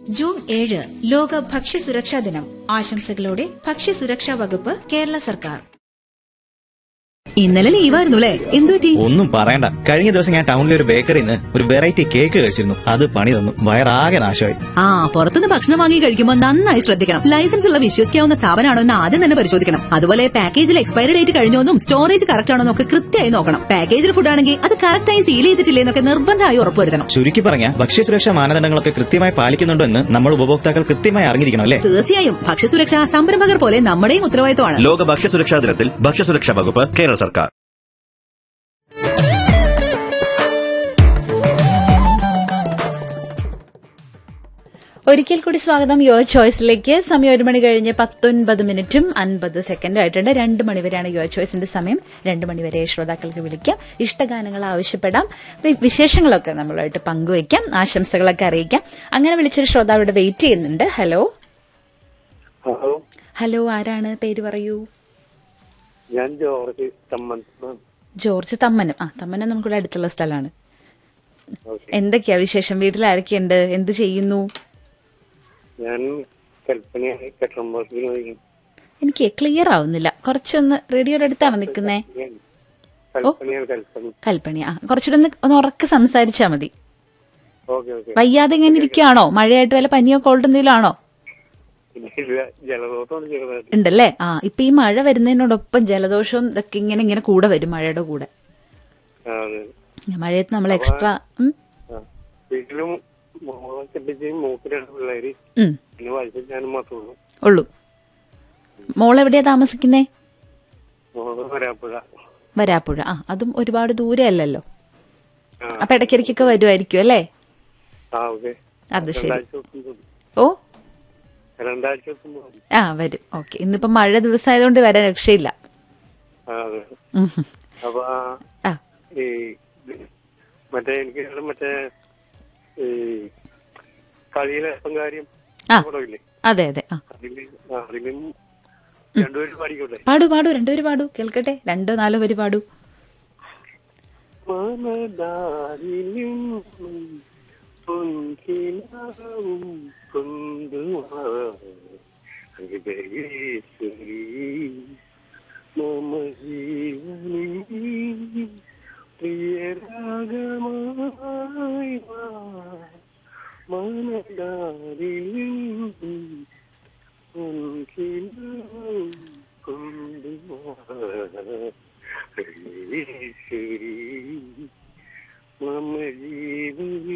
June ഏഴ് ലോക ഭക്ഷ്യസുരക്ഷാ ദിനം ആശംസകളോടെ ഭക്ഷ്യസുരക്ഷാ വകുപ്പ് കേരള സർക്കാർ ഇന്നലെ ലീവായിരുന്നു അല്ലേ എന്തുപറ്റി ഒന്നും പറയണ്ട കഴിഞ്ഞ ദിവസം ഞാൻ ടൗണിലെ ഒരു ബേക്കറിയിൽ നിന്ന് ഒരു വെറൈറ്റി കേക്ക് കഴിച്ചിരുന്നു അത് പണി തന്നു വയറാകെ നാശമായി ആ പുറത്തുനിന്ന് ഭക്ഷണം വാങ്ങി കഴിക്കുമ്പോൾ നന്നായി ശ്രദ്ധിക്കണം ലൈസൻസ് ഉള്ള വിശ്വസിക്കാവുന്ന സ്ഥാപനമാണോ എന്ന് ആദ്യം തന്നെ പരിശോധിക്കണം അതുപോലെ പാക്കേജിൽ എക്സ്പയറി ഡേറ്റ് കഴിഞ്ഞോന്നും സ്റ്റോറേജ് കറക്റ്റ് ആണോ എന്നൊക്കെ കൃത്യമായി നോക്കണം പാക്കേജിൽ ഫുഡ് ആണെങ്കിൽ അത് കറക്റ്റായി സീൽ ചെയ്തിട്ടില്ലേ എന്നൊക്കെ നിർബന്ധമായി ഉറപ്പുവരുത്തണം ചുരുക്കി പറഞ്ഞ ഭക്ഷ്യസുരക്ഷാ മാനദണ്ഡങ്ങളൊക്കെ കൃത്യമായി പാലിക്കുന്നുണ്ടോ എന്ന് നമ്മൾ ഉപഭോക്താക്കൾ കൃത്യമായി അറിഞ്ഞിരിക്കണം അല്ലേ തീർച്ചയായും ഭക്ഷ്യസുരക്ഷ സംരംഭകർ പോലെ നമ്മുടെയും ഉത്തരവാദിത്തമാണ് ലോക ഭക്ഷ്യസുരക്ഷാ ദിനത്തിൽ ഭക്ഷ്യസുരക്ഷാ വകുപ്പ് കേരള സർക്കാർ ഒരിക്കൽ കൂടി സ്വാഗതം യുവർ ചോയ്സിലേക്ക് സമയം ഒരു മണി കഴിഞ്ഞ് പത്തൊൻപത് മിനിറ്റും അൻപത് സെക്കൻഡും ആയിട്ടുണ്ട് രണ്ട് മണിവരെയാണ് യുവർ ചോയ്സിന്റെ സമയം രണ്ട് മണിവരെ ശ്രോതാക്കൾക്ക് വിളിക്കാം ഇഷ്ടഗാനങ്ങൾ ആവശ്യപ്പെടാം വി- വിശേഷങ്ങളൊക്കെ നമ്മളായിട്ട് പങ്കുവയ്ക്കാം ആശംസകളൊക്കെ അറിയിക്കാം അങ്ങനെ വിളിച്ചൊരു ശ്രോതാവിടെ വെയിറ്റ് ചെയ്യുന്നുണ്ട് ഹലോ ഹലോ ഹലോ ആരാണ് പേര് പറയൂ ഞാൻ ജോർജ് തമ്മൻ ജോർജ് തമ്മനം ആ തമ്മനം നമുക്കിവിടെ അടുത്തുള്ള സ്ഥലമാണ് എന്തൊക്കെയാ വിശേഷം വീട്ടിൽ ആരൊക്കെയുണ്ട് എന്ത് ചെയ്യുന്നു ഞാൻ കൽപ്പനയായി കെട്ടമ്പലത്തിൽ പോയി എനിക്ക് ക്ലിയർ ആവുന്നില്ല കുറച്ചൊന്ന് റേഡിയോയുടെ അടുത്താണ് നിൽക്കുന്നേ കൽപ്പനയാണ് കൽപ്പന കൽപ്പണി ആ കുറച്ചുകൂടെ ഒന്ന് ഒന്ന് ഉറക്കെ സംസാരിച്ചാ മതി ഓക്കെ ഓക്കെ വയ്യാതെ ഇങ്ങനെ ഇരിക്കുകയാണോ മഴയായിട്ട് വല്ല പനിയോ കോൾഡ് എന്തെങ്കിലും ആണോ ഇല്ല ജലദോഷമാണ് ചെറുതായിട്ട് ഉണ്ടല്ലേ ആ ഇപ്പൊ ഈ മഴ വരുന്നതിനോടൊപ്പം ജലദോഷവും ഇതൊക്കെ ഇങ്ങനെ ഇങ്ങനെ കൂടെ വരും മഴയുടെ കൂടെ ആ, അതെ മഴയത്ത് നമ്മൾ എക്സ്ട്രാ ആ. വീട്ടിലും മോളെ കെട്ടിച്ച് മൂക്ക് രണ്ട് പിള്ളേര് പിന്നെ വയസ്സിൽ ഞാനും മാത്രമേ ഉള്ളൂ ഉള്ളൂ മോൾ എവിടെയാ താമസിക്കുന്നേ മോള് വരാപ്പുഴ വരാപ്പുഴ ആ അതും ഒരുപാട് ദൂരെ അല്ലല്ലോ ആ. അപ്പൊ ഇടയ്ക്കിടയ്ക്കൊക്കെ വരുമായിരിക്കും അല്ലേ ആ ഓക്കെ അത് ശരി രണ്ടാഴ്ച ദിവസം ഓ രണ്ടാഴ്ച ദിവസം പോകും ആ വരും ഓക്കെ ഇന്നിപ്പോ മഴ ദിവസമായതുകൊണ്ട് വരാൻ രക്ഷയില്ല ആ അതെ ഉം. അപ്പൊ ആ ആ ഈ മറ്റേ എനിക്ക് മറ്റേ ഈ കളിയിലെ ഇപ്പം കാര്യം ആ. പടമില്ലേ അതെ അതെ ആ അതില് ആ, അതിലും രണ്ടുപേരും പാടിക്കോട്ടെ പാടൂ പാടൂ രണ്ടുപേര് പാടൂ കേൾക്കട്ടെ രണ്ടോ നാലോ പേര് പാടൂ മനതാരിലും പൊൻകിനാവും കൊണ്ടുവാ ഹൃദയേശ്വരി മമ ജീവനി പ്രിയരാഗമായി വാ. മനതാരിലും പൊൻകിനാവും കൊണ്ടുവാ ഹൃദയേശ്വരി മമ ജീവനി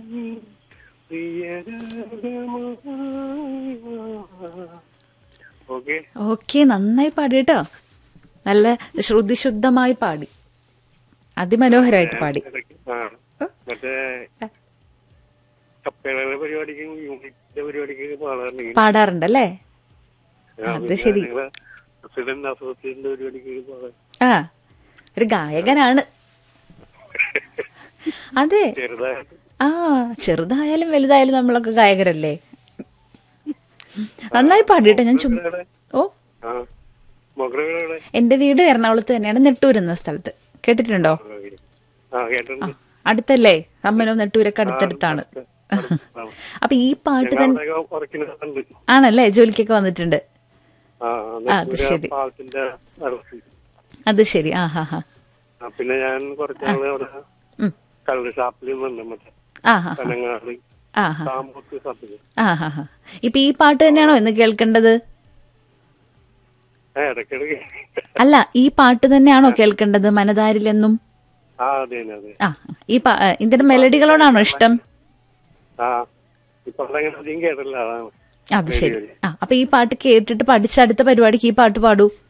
ഓക്കെ ഓക്കെ നന്നായി പാടി കേട്ടോ നല്ല ശ്രുതിശുദ്ധമായി പാടി അതിമനോഹരമായിട്ട് പാടി ആ മറ്റേ കപ്പേളയുടെ പരിപാടിക്കും യൂണിറ്റിന്റെ പരിപാടിക്കൊക്കെ പാടാറുണ്ട് പാടാറുണ്ടല്ലേ അത് ശരി. പ്രസിഡന്റ് അസോസിയേഷന്റെ പരിപാടിക്കൊക്കെ പാടാൻ ആ ഒരു ഗായകനാണ് അതെ ചെറുതായിട്ട് ആ ചെറുതായാലും വലുതായാലും നമ്മളൊക്കെ ഗായകരല്ലേ നന്നായി പാടി കേട്ടോ ഞാൻ ചുമ്മാ ഇവിടെ ഓ ആ മകളുടെ എന്റെ വീട് എറണാകുളത്ത് തന്നെയാണ് നെട്ടൂർ എന്ന സ്ഥലത്ത് കേട്ടിട്ടുണ്ടോ ആ കേട്ടിട്ടുണ്ട് അടുത്തല്ലേ അമ്മനോ നെട്ടൂരൊക്കെ അടുത്തടുത്താണ് അപ്പൊ ഈ പാട്ട് തന്നെ ഉറക്കുന്നുണ്ട് ആണല്ലേ ജോലിക്കൊക്കെ വന്നിട്ടുണ്ട് ആ അത് ശരി. പാവത്തിന്റെ അടുത്ത് അത് ശരി ആ ഹാ ഹാ ആ, പിന്നെ ഞാൻ കുറച്ചാള് അവിടെ ഉം. കള്ള് ഷാപ്പിൽ നിന്നുണ്ട് മറ്റേ ആ ഹാ ഹാ കനങ്ങാട് ആ ഹാ താമ്പൂത്ത് ഷാപ്പില് ആ ഹാ ഹാ ഇപ്പൊ ഈ പാട്ട് തന്നെയാണോ ഇന്ന് കേൾക്കേണ്ടത് ആ ഇടയ്ക്കിടയ്ക്ക് അല്ല ഈ പാട്ട് തന്നെയാണോ കേൾക്കേണ്ടത് മനതാരിലെന്നും ആ അതെ അതെ ആ ഈ പാ- ഏ, ഇതിന്റെ മെലഡികളോടാണോ ഇഷ്ടം ആ ഇപ്പൊ അതങ്ങനെ അധികം കേട്ടില്ല അതാണ് അത് ശരി ആ അപ്പൊ ഈ പാട്ട് കേട്ടിട്ട് പഠിച്ച അടുത്ത പരിപാടിക്ക് ഈ പാട്ട് പാടൂ